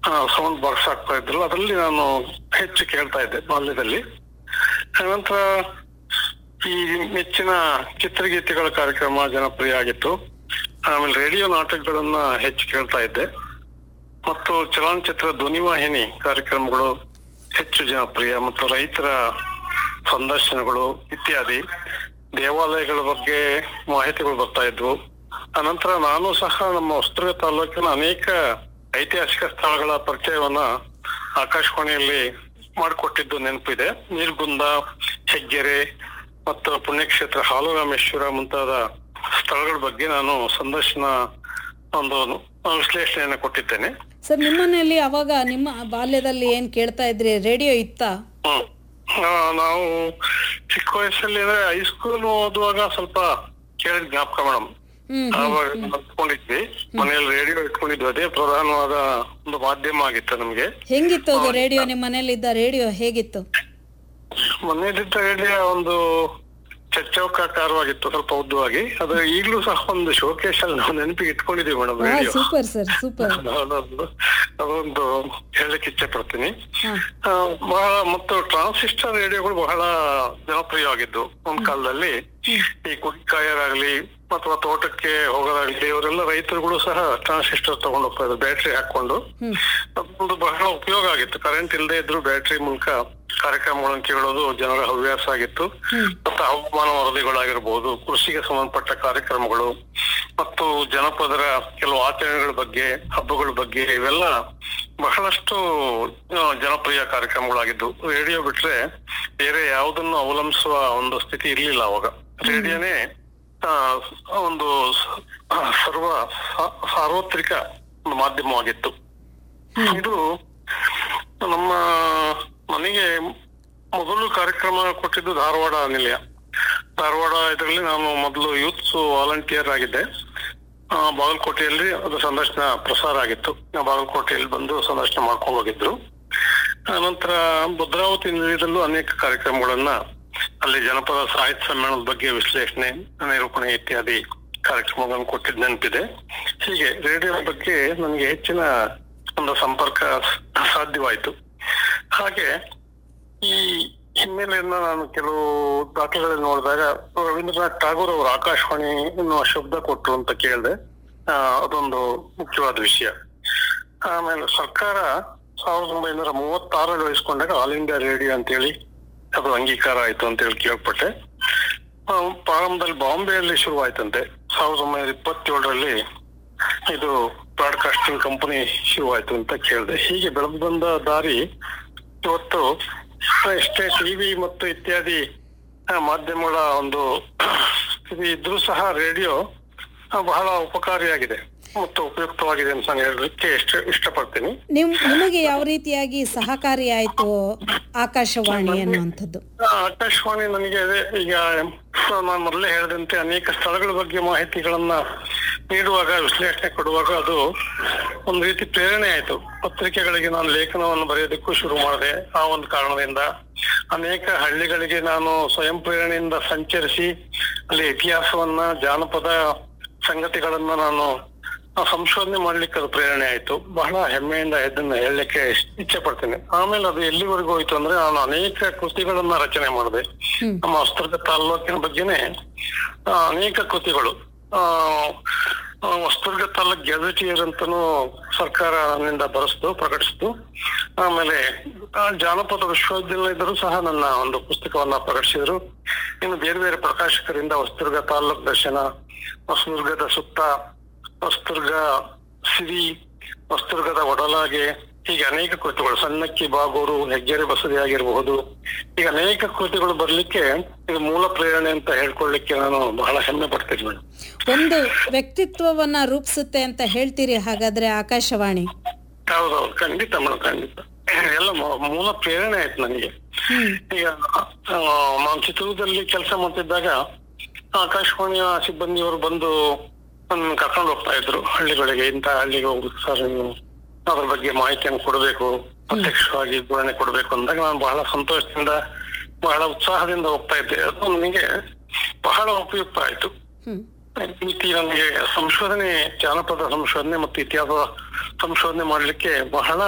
sound box ಆಗ್ತಾ ಇದ್ರು ಅದರಲ್ಲಿ ನಾನು ಹೆಚ್ಚು ಕೇಳ್ತಾ ಇದ್ದೆ ಬಾಲ್ಯದಲ್ಲಿ ನಂತರ ಈ ನೆಚ್ಚಿನ ಚಿತ್ರಗೀತೆಗಳ ಕಾರ್ಯಕ್ರಮ ಜನಪ್ರಿಯ ಆಗಿತ್ತು ಆಮೇಲೆ ರೇಡಿಯೋ ನಾಟಕಗಳನ್ನ ಹೆಚ್ಚು ಕೇಳ್ತಾ ಇದ್ದೆ ಮತ್ತು ಚಲನಚಿತ್ರ ಧ್ವನಿವಾಹಿನಿ ಕಾರ್ಯಕ್ರಮಗಳು ಹೆಚ್ಚು ಜನಪ್ರಿಯ ಮತ್ತು ರೈತರ ಸಂದರ್ಶನಗಳು ಇತ್ಯಾದಿ ದೇವಾಲಯಗಳ ಬಗ್ಗೆ ಮಾಹಿತಿಗಳು ಬರ್ತಾ ಇದ್ವು ಅನಂತರ ನಾನು ಸಹ ನಮ್ಮ ಹೊಸದುರ್ಗ ತಾಲೂಕಿನ ಅನೇಕ ಐತಿಹಾಸಿಕ ಸ್ಥಳಗಳ ಪರಿಚಯವನ್ನ ಆಕಾಶವಾಣಿಯಲ್ಲಿ ಮಾಡಿಕೊಟ್ಟಿದ್ದು ನೆನಪಿದೆ ನೀರ್ಗುಂದ ಹೆಗ್ಗೆರೆ ಮತ್ತು ಪುಣ್ಯಕ್ಷೇತ್ರ ಹಾಲುರಾಮೇಶ್ವರ ಮುಂತಾದ ಸ್ಥಳಗಳ ಬಗ್ಗೆ ನಾನು ಸಂದರ್ಶನ ಒಂದು ವಿಶ್ಲೇಷಣೆಯನ್ನು ಕೊಟ್ಟಿದ್ದೇನೆ ಸರ್ ನಿಮ್ಮನೆಯಲ್ಲಿ ಅವಾಗ ನಿಮ್ಮ ಬಾಲ್ಯದಲ್ಲಿ ಏನ್ ಕೇಳ್ತಾ ಇದ್ರಿ ರೇಡಿಯೋ ಇತ್ತಾ ಹ್ಮ್ ಆ, ನಾವು ಚಿಕ್ಕ ವಯಸ್ಸಲ್ಲಿ ಅಂದ್ರೆ ಹೈಸ್ಕೂಲ್ ಓದುವಾಗ ಸ್ವಲ್ಪ ಕೇಳಿದ ಜ್ಞಾಪಕ ಮೇಡಮ್ ಹ್ಮ್ ಆವಾಗ ಇಟ್ಕೊಂಡಿದ್ವಿ ಮನೆಯಲ್ಲಿ ರೇಡಿಯೋ ಇಟ್ಕೊಂಡಿದ್ವಿ ಅದೇ ಪ್ರಧಾನವಾದ ಒಂದು ಮಾಧ್ಯಮ ಆಗಿತ್ತು ನಮ್ಗೆ ಹೆಂಗಿತ್ತು ಅದು ರೇಡಿಯೋ ನಿಮ್ಮ ಮನೇಲಿ ಇದ್ದ ರೇಡಿಯೋ ಹೇಗಿತ್ತು ಮನೆಯಲ್ಲಿದ್ದ ರೇಡಿಯೋ ಒಂದು ಚಚ್ಚೌಕಾಕಾರವಾಗಿತ್ತು ಸ್ವಲ್ಪ ಉದ್ದವಾಗಿ ಅದು ಈಗಲೂ ಸಹ ಒಂದು ಶೋಕೇಶ್ ಅಲ್ಲಿ ನಾವು ನೆನಪಿಗೆ ಇಟ್ಕೊಂಡಿದೀವಿ ಮೇಡಮ್ ಹಾ ರೇಡಿಯೋ ಸೂಪರ್ ಸರ್ ಸೂಪರ್ ಅದೊಂದು ಅದೊಂದು ಹೇಳಕ್ ಇಚ್ಛೆ ಪಡ್ತೀನಿ ಹಾ ಆ, ಬಹಳ ಮತ್ತು ಟ್ರಾನ್ಸಿಸ್ಟರ್ ರೇಡಿಯೋಗಳು ಬಹಳ ಜನಪ್ರಿಯವಾಗಿದ್ದು ಒಂದ್ ಕಾಲದಲ್ಲಿ ಈ ಕುಡಿಕಾಯರಾಗ್ಲಿ ಅಥವಾ ತೋಟಕ್ಕೆ ಹೋಗೋದಾಗ್ಲಿ ಇವರೆಲ್ಲ ರೈತರುಗಳು ಸಹ ಟ್ರಾನ್ಸಿಸ್ಟರ್ ತಗೊಂಡು ಹೋಗ್ತಾ ಇದ್ರು ಬ್ಯಾಟ್ರಿ ಹಾಕೊಂಡು ಹ್ಮ್ ಅದೊಂದು ಬಹಳ ಉಪಯೋಗ ಆಗಿತ್ತು ಕರೆಂಟ್ ಇಲ್ಲದೆ ಇದ್ರು ಬ್ಯಾಟ್ರಿ ಮೂಲಕ ಕಾರ್ಯಕ್ರಮಗಳನ್ನು ಕೇಳೋದು ಜನರ ಹವ್ಯಾಸ ಆಗಿತ್ತು ಮತ್ತು ಹವಾಮಾನ ವರದಿಗಳಾಗಿರ್ಬೋದು ಕೃಷಿಗೆ ಸಂಬಂಧಪಟ್ಟ ಕಾರ್ಯಕ್ರಮಗಳು ಮತ್ತು ಜನಪದರ ಕೆಲವು ಆಚರಣೆಗಳ ಬಗ್ಗೆ ಹಬ್ಬಗಳ ಬಗ್ಗೆ ಇವೆಲ್ಲ ಬಹಳಷ್ಟು ಆ, ಜನಪ್ರಿಯ ಕಾರ್ಯಕ್ರಮಗಳಾಗಿದ್ದು ರೇಡಿಯೋ ಬಿಟ್ರೆ ಬೇರೆ ಯಾವುದನ್ನು ಅವಲಂಬಿಸುವ ಒಂದು ಸ್ಥಿತಿ ಇರ್ಲಿಲ್ಲ ಅವಾಗ ರೇಡಿಯೋನೇ ಆ, ಒಂದು ಸ- ಸರ್ವ ಸಾ- ಸಾರ್ವತ್ರಿಕ ಒಂದು ಮಾಧ್ಯಮವಾಗಿತ್ತು ಇದು ನಮ್ಮ ನನಗೆ ಮೊದಲು ಕಾರ್ಯಕ್ರಮ ಕೊಟ್ಟಿದ್ದು ಧಾರವಾಡ ನಿಲಯ ಧಾರವಾಡ ಇದರಲ್ಲಿ ನಾನು ಮೊದಲು ಯೂತ್ಸ್ ವಾಲಂಟಿಯರ್ ಆಗಿದ್ದೆ ಆ, ಬಾಗಲಕೋಟೆಯಲ್ಲಿ ಅದು ಸಂದರ್ಶನ ಪ್ರಸಾರ ಆಗಿತ್ತು ಆ, ಬಾಗಲಕೋಟೆಯಲ್ಲಿ ಬಂದು ಸಂದರ್ಶನ ಮಾಡ್ಕೊಂಡು ಹೋಗಿದ್ರು ನಂತರ ಭದ್ರಾವತಿ ನಿಲಯದಲ್ಲೂ ಅನೇಕ ಕಾರ್ಯಕ್ರಮಗಳನ್ನ ಅಲ್ಲಿ ಜನಪದ ಸಾಹಿತ್ಯ ಸಮ್ಮೇಳನದ ಬಗ್ಗೆ ವಿಶ್ಲೇಷಣೆ ನಿರೂಪಣೆ ಇತ್ಯಾದಿ ಕಾರ್ಯಕ್ರಮಗಳನ್ನು ಕೊಟ್ಟಿದ್ದು ನೆನಪಿದೆ ಹೀಗೆ ರೇಡಿಯೋ ಬಗ್ಗೆ ನನಗೆ ಹೆಚ್ಚಿನ ಒಂದು ಸಂಪರ್ಕ ಸಾಧ್ಯವಾಯಿತು ಹಾಗೆ ಈ ಹಿನ್ನೆಲೆಯನ್ನ ನಾನು ಕೆಲವು ದಾಖಲೆಗಳಲ್ಲಿ ನೋಡಿದಾಗ ರವೀಂದ್ರನಾಥ್ ಠಾಗೂರ್ ಅವರು ಆಕಾಶವಾಣಿ ಎನ್ನುವ ಶಬ್ದ ಕೊಟ್ಟರು ಅಂತ ಕೇಳಿದೆ ಆ, ಅದೊಂದು ಮುಖ್ಯವಾದ ವಿಷಯ ಆಮೇಲೆ ಸರ್ಕಾರ ಸಾವಿರದ ಒಂಬೈನೂರ ಮೂವತ್ತಾರಲ್ಲಿ ವಹಿಸ್ಕೊಂಡಾಗ ಆಲ್ ಇಂಡಿಯಾ ರೇಡಿಯೋ ಅಂತೇಳಿ ಅದು ಅಂಗೀಕಾರ ಆಯ್ತು ಅಂತ ಹೇಳಿ ಕೇಳ್ಪಟ್ಟೆ ಆ, ಪ್ರಾರಂಭದಲ್ಲಿ ಬಾಂಬೆಯಲ್ಲಿ ಶುರುವಾಯ್ತಂತೆ ಸಾವಿರದ ಒಂಬೈನೂರ ಇಪ್ಪತ್ತೇಳರಲ್ಲಿ ಇದು ಬ್ರಾಡ್ಕಾಸ್ಟಿಂಗ್ ಕಂಪನಿ ಶುರುವಾಯ್ತು ಅಂತ ಕೇಳಿದೆ ಹೀಗೆ ಬೆಳೆದು ಬಂದ ದಾರಿ ಇವತ್ತು ಎಷ್ಟೇ ಟಿವಿ ಮತ್ತು ಇತ್ಯಾದಿ ಆ, ಮಾಧ್ಯಮಗಳ ಒಂದು ಇದು ಇದ್ರೂ ಸಹ ರೇಡಿಯೋ ಬಹಳ ಉಪಕಾರಿಯಾಗಿದೆ ಮತ್ತು ಉಪಯುಕ್ತವಾಗಿದೆ ಅಂತ ನಾನು ಹೇಳಲಿಕ್ಕೆ ಇಷ್ಟ ಇಷ್ಟಪಡ್ತೀನಿ ನಿಮ್ ನಿಮಗೆ ಯಾವ ರೀತಿಯಾಗಿ ಸಹಕಾರಿ ಆಯ್ತು ಆಕಾಶವಾಣಿ ಅನ್ನುವಂಥದ್ದು ಆ, ಆಕಾಶವಾಣಿ ನನಗೆ ಅದೇ ಈಗ ನಾನು ಮೊದಲೇ ಹೇಳಿದಂತೆ ಅನೇಕ ಸ್ಥಳಗಳ ಬಗ್ಗೆ ಮಾಹಿತಿಗಳನ್ನ ನೀಡುವಾಗ ವಿಶ್ಲೇಷಣೆ ಕೊಡುವಾಗ ಅದು ಒಂದು ರೀತಿ ಪ್ರೇರಣೆ ಆಯ್ತು ಪತ್ರಿಕೆಗಳಿಗೆ ನಾನು ಲೇಖನವನ್ನು ಬರೆಯೋದಕ್ಕೂ ಶುರು ಮಾಡಿದೆ ಆ ಒಂದು ಕಾರಣದಿಂದ ಅನೇಕ ಹಳ್ಳಿಗಳಿಗೆ ನಾನು ಸ್ವಯಂ ಪ್ರೇರಣೆಯಿಂದ ಸಂಚರಿಸಿ ಅಲ್ಲಿ ಇತಿಹಾಸವನ್ನ ಜಾನಪದ ಸಂಗತಿಗಳನ್ನ ನಾನು ಆ ಸಂಶೋಧನೆ ಮಾಡ್ಲಿಕ್ಕೆ ಅದು ಪ್ರೇರಣೆ ಆಯ್ತು ಬಹಳ ಹೆಮ್ಮೆಯಿಂದ ಇದನ್ನ ಹೇಳಲಿಕ್ಕೆ ಇಚ್ಛೆ ಪಡ್ತೇನೆ ಆಮೇಲೆ ಅದು ಎಲ್ಲಿವರೆಗೂ ಹೋಯ್ತು ಅಂದ್ರೆ ನಾನು ಅನೇಕ ಕೃತಿಗಳನ್ನ ರಚನೆ ಮಾಡಿದೆ ನಮ್ಮ ಹೊಸದುರ್ಗ ತಾಲ್ಲೂಕಿನ ಬಗ್ಗೆನೆ ಆ, ಅನೇಕ ಕೃತಿಗಳು ಆ ಆ, ಹೊಸದುರ್ಗ ತಾಲೂಕ್ ಗೆಜೆಟಿಯರ್ ಅಂತಾನು ಸರ್ಕಾರ ನನ್ನಿಂದ ಬರೆಸ್ತು ಪ್ರಕಟಿಸಿತು ಆಮೇಲೆ ಆ, ಜಾನಪದ ವಿಶ್ವವಿದ್ಯಾಲಯದರು ಸಹ ನನ್ನ ಒಂದು ಪುಸ್ತಕವನ್ನ ಪ್ರಕಟಿಸಿದ್ರು ಇನ್ನು ಬೇರೆ ಬೇರೆ ಪ್ರಕಾಶಕರಿಂದ ಹೊಸದುರ್ಗ ತಾಲೂಕ್ ದರ್ಶನ ಹೊಸದುರ್ಗದ ಸುತ್ತ ಹೊಸದುರ್ಗ ಸಿರಿ ಹೊಸದುರ್ಗದ ಒಡಲಾಗೆ ಹೀಗೆ ಅನೇಕ ಕೃತಿಗಳು ಸಣ್ಣಕ್ಕಿ ಬಾಗೂರು ಹೆಗ್ಗೆರೆ ಬಸದಿ ಆಗಿರಬಹುದು ಈಗ ಅನೇಕ ಕೃತಿಗಳು ಬರ್ಲಿಕ್ಕೆ ಇದು ಮೂಲ ಪ್ರೇರಣೆ ಅಂತ ಹೇಳ್ಕೊಳ್ಳಿಕ್ಕೆ ನಾನು ಬಹಳ ಹೆಮ್ಮೆ ಪಡ್ತೀನಿ ಮೇಡಮ್ ಒಂದು ವ್ಯಕ್ತಿತ್ವವನ್ನ ರೂಪಿಸುತ್ತೆ ಅಂತ ಹೇಳ್ತೀರಿ ಹಾಗಾದ್ರೆ ಆಕಾಶವಾಣಿ ಹೌದೌದು ಖಂಡಿತ ಮೇಡಮ್ ಖಂಡಿತ ಎಲ್ಲ ಮೂ- ಮೂಲ ಪ್ರೇರಣೆ ಆಯ್ತು ನನಗೆ ಈಗ ಆ, ನಾನು ಚಿತ್ರದುರ್ಗದಲ್ಲಿ ಕೆಲಸ ಮಾಡ್ತಿದ್ದಾಗ ಆಕಾಶವಾಣಿಯ ಸಿಬ್ಬಂದಿಯವರು ಬಂದು ನನ್ನ ಕರ್ಕೊಂಡು ಹೋಗ್ತಾ ಇದ್ರು ಹಳ್ಳಿಗಳಿಗೆ ಇಂಥ ಹಳ್ಳಿಗೆ ಹೋಗ್ಬೇಕು ಸರ್ ನೀವು ಅದ್ರ ಬಗ್ಗೆ ಮಾಹಿತಿಯನ್ನು ಕೊಡಬೇಕು ಪ್ರತ್ಯಕ್ಷವಾಗಿ ವಿವರಣೆ ಕೊಡಬೇಕು ಅಂದಾಗ ನಾನು ಬಹಳ ಸಂತೋಷದಿಂದ ಬಹಳ ಉತ್ಸಾಹದಿಂದ ಹೋಗ್ತಾ ಇದ್ದೆ ಅದು ನನಗೆ ಬಹಳ ಉಪಯುಕ್ತ ಆಯ್ತು ಹ್ಮ್ ಈ ರೀತಿ ನನಗೆ ಸಂಶೋಧನೆ ಜಾನಪದ ಸಂಶೋಧನೆ ಮತ್ತು ಇತಿಹಾಸ ಸಂಶೋಧನೆ ಮಾಡ್ಲಿಕ್ಕೆ ಬಹಳ